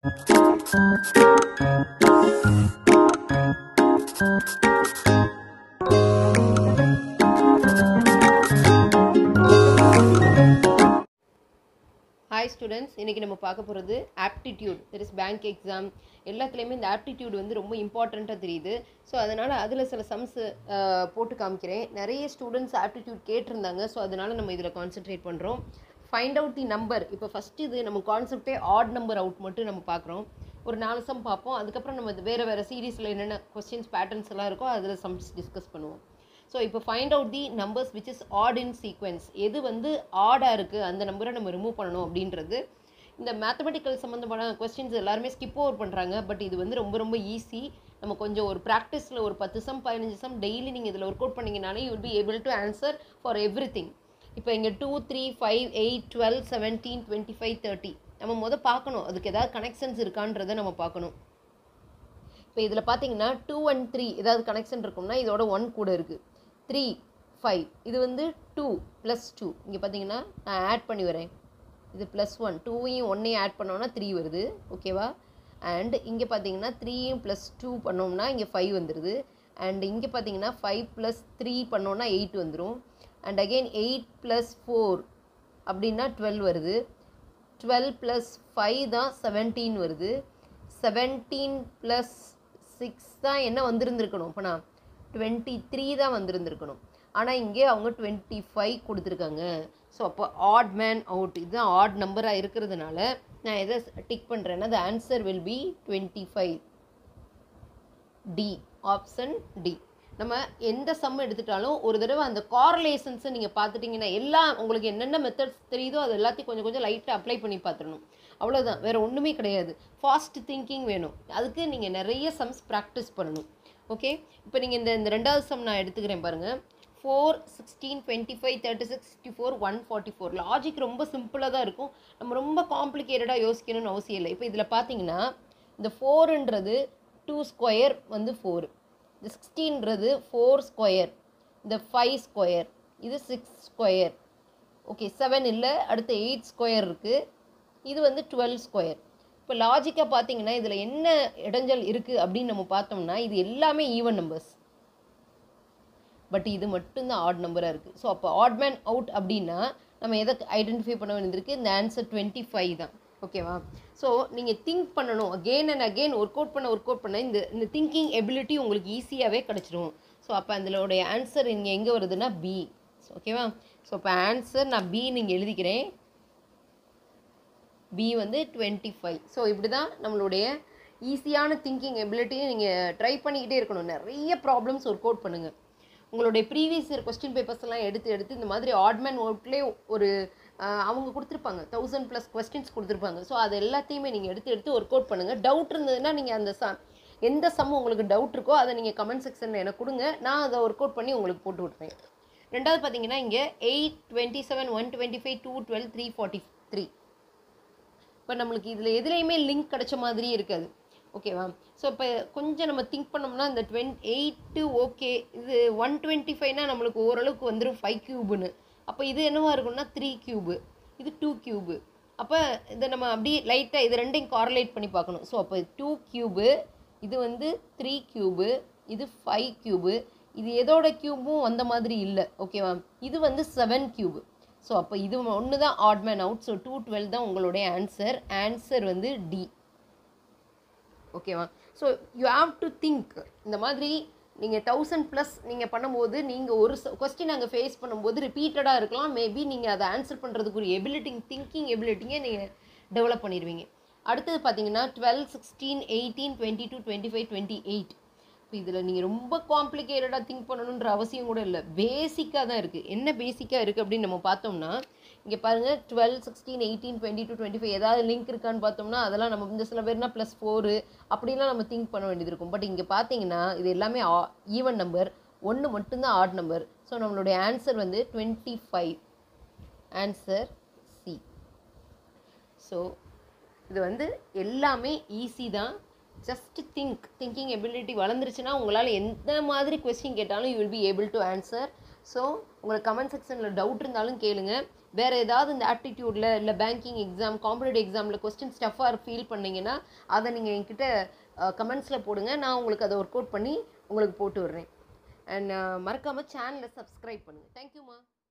hi students இன்றைக்கி நம்ம பார்க்க போகிறது aptitude there is bank exam எல்லாத்துலேயுமே இந்த ஆப்டிடியூட் வந்து ரொம்ப இம்பார்ட்டண்ட்டாக தெரியுது ஸோ அதனால் அதில் சில சம்ஸ் போட்டு காமிக்கிறேன் நிறைய ஸ்டூடெண்ட்ஸ் ஆப்டிடியூட் கேட்டிருந்தாங்க ஸோ அதனால் நம்ம இதில் கான்சென்ட்ரேட் பண்ணுறோம் ஃபைண்ட் அவுட் தி நம்பர் இப்போ ஃபஸ்ட்டு இது நம்ம கான்செப்டே ஆட் நம்பர் அவுட் மட்டும் நம்ம பார்க்குறோம் ஒரு நாலு சம் பார்ப்போம் அதுக்கப்புறம் நம்ம இது வேறு வேறு சீரீஸில் என்னென்ன கொஸ்டின்ஸ் பேட்டர்ன்ஸ் எல்லாம் இருக்கோ அதில் சம்ஸ் டிஸ்கஸ் பண்ணுவோம் ஸோ இப்போ find out the numbers which is odd in sequence எது வந்து ஆடாக இருக்குது அந்த நம்பரை நம்ம ரிமூவ் பண்ணணும் அப்படின்றது இந்த மேத்தமெட்டிக்கல் சம்மந்தமான கொஸ்டின்ஸ் எல்லாருமே ஸ்கிப் ஓவர் பண்ணுறாங்க பட் இது வந்து ரொம்ப ரொம்ப ஈஸி நம்ம கொஞ்சம் ஒரு ப்ராக்டிஸில் ஒரு பத்து சம் பதினஞ்சு சம் டெய்லி நீங்கள் இதில் ஒர்க் அவுட் பண்ணிங்கனாலே you will be able to answer for everything இப்போ இங்கே two three five eight twelve seventeen twenty five thirty நம்ம மொதல் பார்க்கணும் அதுக்கு ஏதாவது கனெக்ஷன்ஸ் இருக்கான்றதை நம்ம பார்க்கணும் இப்போ இதில் பார்த்தீங்கன்னா டூ அண்ட் த்ரீ ஏதாவது கனெக்ஷன் இருக்கும்னா இதோட ஒன் கூட இருக்குது த்ரீ ஃபைவ் இது வந்து டூ ப்ளஸ் டூ இங்கே பார்த்தீங்கன்னா நான் ஆட் பண்ணி வரேன் இது ப்ளஸ் ஒன் டூவையும் ஒன்னையும் ஆட் பண்ணோன்னா த்ரீ வருது ஓகேவா அண்ட் இங்கே பார்த்தீங்கன்னா த்ரீயும் ப்ளஸ் டூ பண்ணோம்னா இங்கே ஃபைவ் வந்துடுது அண்ட் இங்கே பார்த்தீங்கன்னா ஃபைவ் ப்ளஸ் த்ரீ பண்ணோன்னா எயிட் வந்துடும் and again eight plus four அப்படின்னா டுவெல் வருது டுவெல் ப்ளஸ் ஃபைவ் தான் செவன்டீன் வருது செவன்டீன் ப்ளஸ் சிக்ஸ் தான் என்ன வந்திருந்துருக்கணும் இப்போ நான் டுவெண்ட்டி த்ரீ தான் வந்திருந்துருக்கணும் ஆனால் இங்கே அவங்க டுவெண்ட்டி ஃபைவ் கொடுத்துருக்காங்க ஸோ அப்போ ஆட் மேன் அவுட் இதுதான் ஆட் நம்பராக இருக்கிறதுனால நான் எதை டிக் பண்ணுறேன்னா the answer will be twenty five D option D நம்ம எந்த சம் எடுத்துட்டாலும் ஒரு தடவை அந்த கார்லேஷன்ஸை நீங்கள் பார்த்துட்டிங்கன்னா எல்லாம் உங்களுக்கு என்னென்ன மெத்தட்ஸ் தெரியுதோ அது எல்லாத்தையும் கொஞ்சம் கொஞ்சம் லைட்டாக அப்ளை பண்ணி பார்த்துடணும் அவ்வளோதான் வேறு ஒன்றுமே கிடையாது ஃபாஸ்ட் திங்கிங் வேணும் அதுக்கு நீங்கள் நிறைய சம்ஸ் ப்ராக்டிஸ் பண்ணணும் ஓகே இப்போ நீங்கள் இந்த இந்த ரெண்டாவது சம் நான் எடுத்துக்கிறேன் பாருங்கள் four sixteen twenty five thirty six sixty four one forty four logic ரொம்ப சிம்பிளாக தான் இருக்கும் நம்ம ரொம்ப காம்ப்ளிகேட்டடாக யோசிக்கணும்னு அவசியம் இல்லை இப்போ இதில் பார்த்தீங்கன்னா இந்த ஃபோருன்றது டூ ஸ்கொயர் வந்து ஃபோர் இந்த சிக்ஸ்டீன்றது ஃபோர் ஸ்கொயர் இந்த ஃபைவ் ஸ்கொயர் இது சிக்ஸ் ஸ்கொயர் ஓகே செவன் இல்லை அடுத்து எயிட் ஸ்கொயர் இருக்குது இது வந்து டுவெல் ஸ்கொயர் இப்போ லாஜிக்காக பார்த்தீங்கன்னா இதில் என்ன இடைஞ்சல் இருக்குது அப்படின்னு நம்ம பார்த்தோம்னா இது எல்லாமே ஈவன் நம்பர்ஸ் பட் இது மட்டும்தான் ஆட் நம்பராக இருக்குது ஸோ அப்போ ஆட் மேன் அவுட் அப்படின்னா நம்ம எதை ஐடென்டிஃபை பண்ண வேண்டியது இந்த ஆன்சர் டுவெண்ட்டி ஃபைவ் தான் ஓகேவா ஸோ நீங்கள் திங்க் பண்ணணும் again and again work out பண்ண ஒர்க் அவுட் பண்ண இந்த இந்த திங்கிங் எபிலிட்டி உங்களுக்கு ஈஸியாகவே கிடச்சிரும் ஸோ அப்போ அதோடைய ஆன்சர் இங்கே எங்கே வருதுன்னா பி ஓகேவா ஸோ இப்போ ஆன்சர் நான் பி நீங்கள் எழுதிக்கிறேன் பி வந்து டுவெண்ட்டி ஃபைவ் ஸோ இப்படி தான் நம்மளுடைய ஈஸியான திங்கிங் எபிலிட்டியை நீங்கள் ட்ரை பண்ணிக்கிட்டே இருக்கணும் நிறைய ப்ராப்ளம்ஸ் ஒர்க் அவுட் பண்ணுங்கள் உங்களுடைய ப்ரீவியஸ் இயர் கொஸ்டின் பேப்பர்ஸ் எல்லாம் எடுத்து எடுத்து இந்த மாதிரி ஆட்மேன் ஒர்க்லேயே ஒரு அவங்க கொடுத்துருப்பாங்க தௌசண்ட் ப்ளஸ் கொஸ்டின்ஸ் கொடுத்துருப்பாங்க ஸோ அது எல்லாத்தையுமே நீங்கள் எடுத்து எடுத்து ஒர்க் அவுட் பண்ணுங்கள் டவுட் இருந்ததுன்னா நீங்கள் அந்த ச எந்த சம் உங்களுக்கு டவுட் இருக்கோ அதை நீங்கள் கமெண்ட் செக்ஷனில் எனக்கு கொடுங்க நான் அதை ஒர்க் அவுட் பண்ணி உங்களுக்கு போட்டு விட்றேன் ரெண்டாவது பார்த்தீங்கன்னா இங்கே eight twenty seven one twenty five two twelve three forty three இப்போ நம்மளுக்கு இதில் எதுலேயுமே லிங்க் கிடைச்ச மாதிரியே இருக்காது ஓகேவா ஸோ இப்போ கொஞ்சம் நம்ம திங்க் பண்ணோம்னா இந்த டுவெண்ட் எயிட்டு ஓகே இது ஒன் டுவெண்ட்டி ஃபைவ்னா நம்மளுக்கு ஓரளவுக்கு வந்துடும் ஃபைவ் க்யூபுன்னு அப்போ இது என்னவா இருக்கும்னா த்ரீ க்யூபு இது டூ க்யூபு அப்போ இதை நம்ம அப்படியே லைட்டாக இது ரெண்டையும் கார்லேட் பண்ணி பார்க்கணும் ஸோ அப்போ டூ க்யூபு இது வந்து த்ரீ க்யூபு இது ஃபைவ் க்யூபு இது எதோட க்யூபும் வந்த மாதிரி இல்லை ஓகேவா இது வந்து செவன் க்யூபு ஸோ அப்போ இது ஒன்று தான் odd man out so two twelve தான் உங்களுடைய ஆன்சர் ஆன்சர் வந்து டி ஓகேவா so you have to think இந்த மாதிரி நீங்கள் தௌசண்ட் ப்ளஸ் நீங்கள் பண்ணும்போது நீங்கள் ஒரு கொஸ்டின் அங்கே ஃபேஸ் பண்ணும்போது ரிப்பீட்டடாக இருக்கலாம் மேபி நீங்கள் அதை ஆன்சர் பண்ணுறதுக்குரிய எபிலிட்டி திங்கிங் எபிலிட்டிங்க நீங்கள் டெவலப் பண்ணிடுவீங்க அடுத்தது பார்த்தீங்கன்னா twelve sixteen eighteen twenty two twenty five twenty eight இப்போ இதில் நீங்கள் ரொம்ப காம்ப்ளிகேட்டடாக திங்க் பண்ணணுன்ற அவசியம் கூட இல்லை பேசிக்காக தான் இருக்குது என்ன பேசிக்காக இருக்குது அப்படின்னு நம்ம பார்த்தோம்னா இங்கே பாருங்கள் twelve sixteen eighteen twenty two twenty five ஏதாவது லிங்க் இருக்கான்னு பார்த்தோம்னா அதெல்லாம் நம்ம இந்த சில பேர்னா ப்ளஸ் ஃபோரு அப்படிலாம் நம்ம திங்க் பண்ண வேண்டியது இருக்கும் பட் இங்கே பார்த்தீங்கன்னா இது எல்லாமே ஈவன் நம்பர் ஒன்று மட்டும்தான் ஆட் நம்பர் ஸோ நம்மளுடைய ஆன்சர் வந்து twenty five answer C so இது வந்து எல்லாமே ஈஸி தான் ஜஸ்ட் திங்க் திங்கிங் எபிலிட்டி வளர்ந்துருச்சுன்னா உங்களால் எந்த மாதிரி கொஸ்டின் கேட்டாலும் you will be able to answer so உங்களுக்கு கமெண்ட் செக்ஷனில் டவுட் இருந்தாலும் கேளுங்க வேறு ஏதாவது இந்த ஆப்டிடியூடில் இல்லை பேங்கிங் எக்ஸாம் காம்படிட்டிவ் எக்ஸாமில் கொஸ்டின் ஸ்டஃபாக ஃபீல் பண்ணீங்கன்னா அதை நீங்கள் என்கிட்ட கமெண்ட்ஸில் போடுங்க நான் உங்களுக்கு அதை ஒர்க் அவுட் பண்ணி உங்களுக்கு போட்டு விடுறேன் அண்ட் மறக்காமல் சேனலை சப்ஸ்கிரைப் பண்ணுங்கள் தேங்க்யூம்மா